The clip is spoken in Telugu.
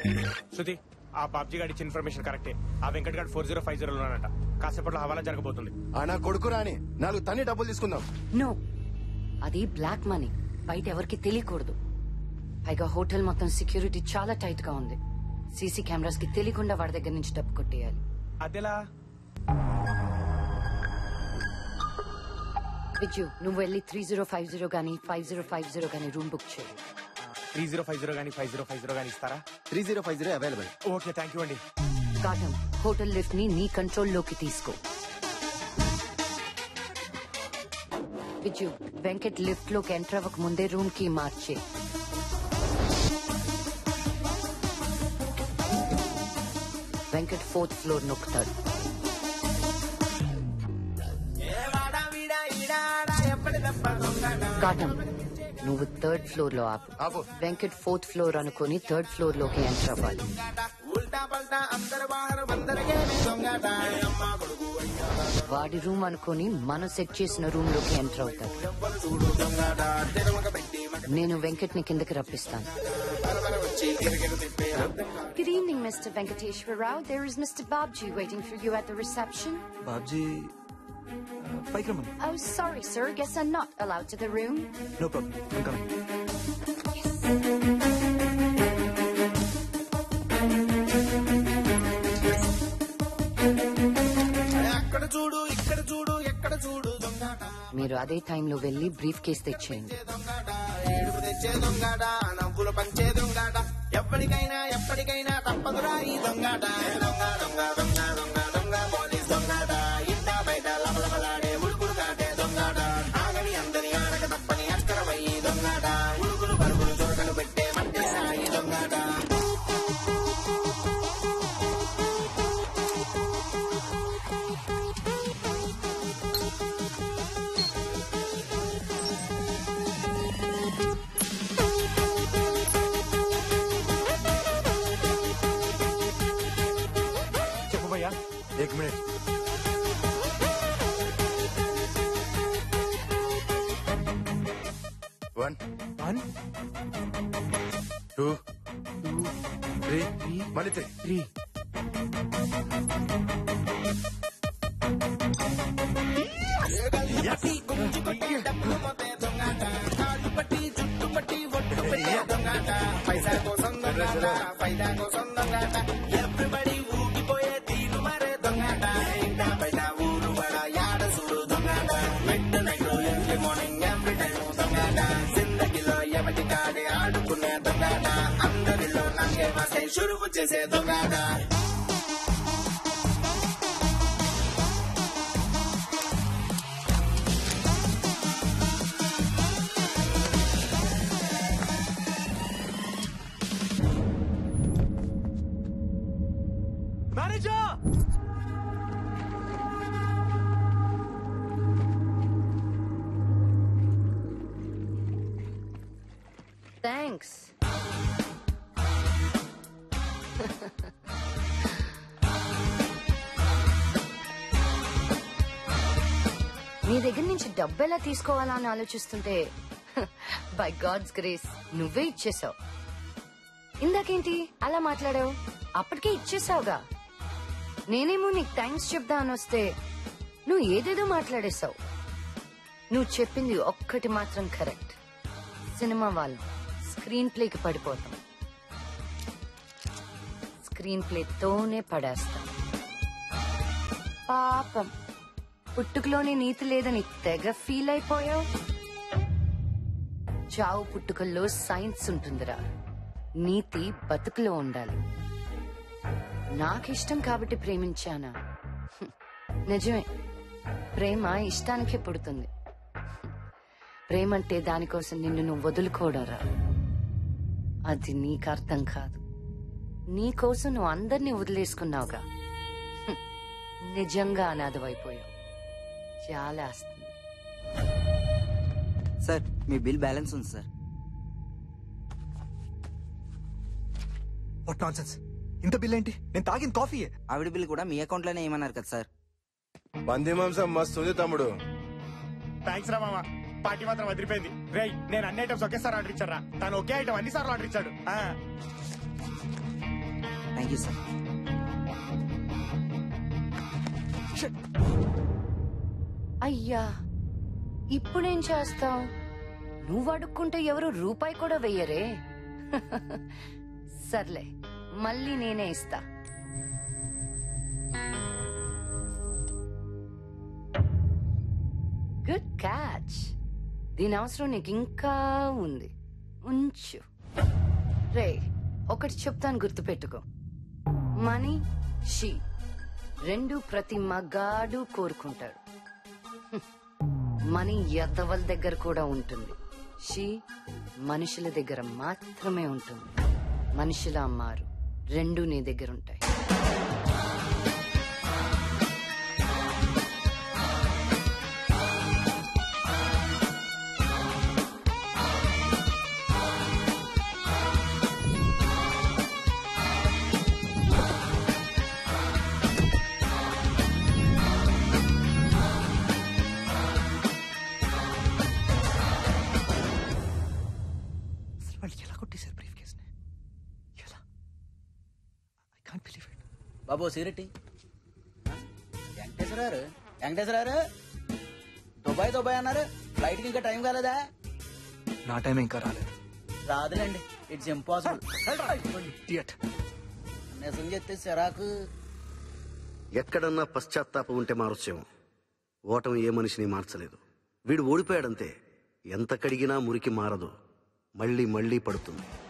శృతి ఆ బాబ్జీ గారి ఇచ్చిన ఇన్ఫర్మేషన్ కరెక్టే ఆ Venkat garu four zero five zero లోనంట కాసేపట్లో హవాలా జరగబోతుంది ఆ నా కొడుకు రాని నాలుగు తన్ని డబ్బులు తీసుకుందాం నో అది బ్లాక్ మనీ బయట ఎవరికి తెలియకూడదు పైగా హోటల్ మొత్తం సెక్యూరిటీ చాలా టైట్ గా ఉంది సీసీ కెమెరాస్ కి తెలియకుండా వాడి దగ్గర నుంచి డబ్బు కొట్టేయాలి అదెలా విజు నువ్వు వెళ్ళి త్రీ జీరో ఫైవ్ జీరో గానీ ఫైవ్ జీరో ఫైవ్ జీరో గానీ రూమ్ బుక్ చేయి త్రీ జీరో ఫైవ్ జీరో కానీ ఫైవ్ జీరో ఫైవ్ జీరో కానీ ఇస్తారా three zero five zero available okay thank you అండి కాటం హోటల్ లిఫ్ట్ ని నీ కంట్రోల్లోకి తీసుకో విజు వెంకట్ లిఫ్ట్ లోకి ఎంటర్ అవ్వక ముందే రూమ్ కి మార్చే వెంకట్ ఫోర్త్ ఫ్లోర్ నొక్కుతాడు కాటం నువ్వు థర్డ్ ఫ్లోర్ లో ఆపు ఆపు. వెంకట్ ఫోర్త్ ఫ్లోర్ అనుకుని థర్డ్ ఫ్లోర్ లోకి ఎంటర్ అవ్వాలి వాడి రూమ్ అనుకుని మనం సెట్ చేసిన రూమ్ లోకి ఎంటర్ అవుతాడు నేను వెంకట్ ని కిందకి రప్పిస్తాను Good evening, Mr. Venkateshwar Rao. There is Mr. Babji waiting for you at the reception. Babji పైకి రమ్మని Oh, sorry, sir. Guess I'm not allowed to the room. No problem అక్కడ చూడు ఇక్కడ చూడు ఎక్కడ చూడు దొంగట మీరు అదే టైంలో వెళ్ళి బ్రీఫ్ కేస్ తెచ్చేయండి దొంగట ఏడుపు తెచ్చే దొంగట నవ్వులు పంచే దొంగట ఎప్పటికైనా ఎప్పటికైనా తప్పదురా ఈ దొంగట దొంగ దొంగ దొంగ దొంగ దొంగ పోలీస్ దొంగట ఇంట బయట లబలబలాడే ఉడుకులు కాటే దొంగట ఆగని అందరి ఆడక తప్పని అస్కరమయ్యి దొంగట ఉడుకులు పరుగులు చొరకలు పెట్టే మట్టి సాయి దొంగట చెప్పు భయ్యా ఏక్ minute one one two three మళ్ళీ త్రీ త్రీ పట్టి గుంజు కొట్టి డబ్బులు మోతే దొంగట కాళ్ళు పట్టి జుట్టు పట్టి ఒట్టు పెట్టే దొంగట పైసా కోసం దొంగట ఫైదా కోసం దొంగట ఎవ్రీబడి ఊగిపోయే తీరు మరే దొంగట ఇంట బయట ఊరు బడ యాడ చూడు దొంగట midnight every morning every time దొంగట జిందగీలో ఎవటి కాడే ఆడుకునే దొంగట అందరిలో నంగే వసే షురువు చేసే దొంగట మేనేజర్ థ్యాంక్స్ నీ దగ్గర నుంచి డబ్బు ఎలా తీసుకోవాలా అని ఆలోచిస్తుంటే బై గాడ్స్ గ్రేస్ నువ్వే ఇచ్చేసావు ఇందాకేంటి అలా మాట్లాడావు అప్పటికే ఇచ్చేసావుగా నేనేమో నీకు థ్యాంక్స్ చెప్దా అని వస్తే నువ్వు ఏదేదో మాట్లాడేశావు నువ్వు చెప్పింది ఒక్కటి మాత్రం కరెక్ట్ సినిమా వాళ్ళు స్క్రీన్ ప్లేకి పడిపోతాం స్క్రీన్ ప్లేతోనే పడేస్తాం పాపం పుట్టుకలోని నీతి లేదని తెగ ఫీల్ అయిపోయావు చావు పుట్టుకల్లో సైన్స్ ఉంటుందిరా నీతి బతుకులో ఉండాలి నాకిష్టం కాబట్టి ప్రేమించానా హ్మ్. నిజమే ప్రేమ ఇష్టానికే పుడుతుంది ప్రేమ అంటే దానికోసం నిన్ను నువ్వు వదులుకోవడరా అది నీకు అర్థం కాదు నీకోసం నువ్వు అందరినీ వదిలేసుకున్నావుగా హ్మ్. నిజంగా అనాథమైపోయావు చాలా వస్తుంది సార్ మీ బిల్ బ్యాలెన్స్ ఉంది సార్ వాట్ నాన్ సెన్స్ ఇంత బిల్ ఏంటి నేను తాగిన కాఫీయే ఆవిడ బిల్ కూడా మీ అకౌంట్ లోనే ఏమన్నారు కదా సార్ పంది మాంసం మస్తు ఉంది తమ్ముడు థ్యాంక్స్ రా మామ పార్టీ మాత్రం వదిలిపోయింది రేయ్ నేను అన్ని ఐటమ్స్ ఒకేసారి ఆర్డర్ ఇచ్చారా తను ఒకే ఐటమ్ అన్ని సార్లు ఆర్డర్ ఇచ్చాడు ఆ. థ్యాంక్ యూ సార్ అయ్యా ఇప్పుడేం చేస్తావు నువ్వు అడుక్కుంటే ఎవరు రూపాయి కూడా వెయ్యరే సర్లే మళ్ళీ నేనే ఇస్తా గుడ్ క్యాచ్ దీని అవసరం నీకు ఇంకా ఉంది ఉంచు రే ఒకటి చెప్తాను గుర్తుపెట్టుకో మనీ షీ రెండు ప్రతి మగాడు కోరుకుంటాడు మనీ ఎద్దవల దగ్గర కూడా ఉంటుంది షీ మనుషుల దగ్గర మాత్రమే ఉంటుంది మనుషుల అమ్మారు రెండు నీ దగ్గర ఉంటాయి అసలు వాళ్ళు ఎలా కొట్టేశారు బ్రీఫ్ కేస్ని ఎలా ఐ కాంట్ బిలీవ్ ఇట్ బాబు cigarette Venkateswararao Venkateswararao Dubai Dubai అన్నారు ఫ్లైట్ కి ఇంకా టైం కాలేదా నా టైం ఇంకా రాలేదు రాదులేండి ఇట్స్ ఇంపాసిబుల్ ఇడియట్ నిజం చెప్తే సిరాకు ఎక్కడన్నా పశ్చాత్తాపం ఉంటే మారొచ్చేమో ఓటమి ఏ మనిషిని మార్చలేదు వీడు ఓడిపోయాడంతే ఎంత కడిగినా మురికి మారదు మళ్ళీ మళ్ళీ పడుతుంది